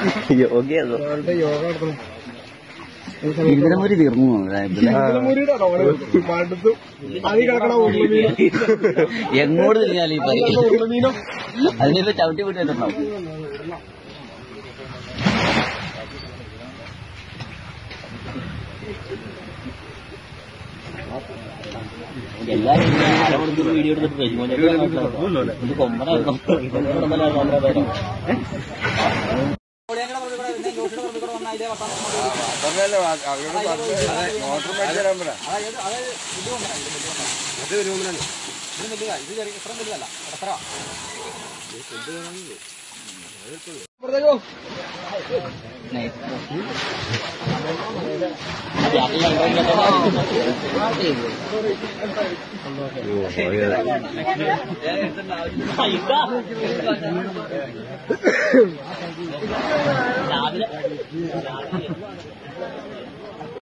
യോഗ നടത്തണം ഇരുന്നൂരി തീർന്നു മടുത്തു ആദ്യം കിടക്കണ ഉരുളമീൻ എങ്ങോട്ട് തിരിഞ്ഞാലും ഈ പരി ഉരുളമീനോ അതിനിപ്പോ ചവിട്ടി വിട്ടിട്ടുണ്ടാവും എല്ലാരും ഇങ്ങനെ അരമണിക്കൂർ വീഡിയോ എടുത്തിട്ട് രജിമോനെ ഇത് കൊമ്പനായിരുന്നു ഇതൊന്നും കിടന്നല്ലായിരുന്നു നമ്മുടെ പേരും രാവിലെ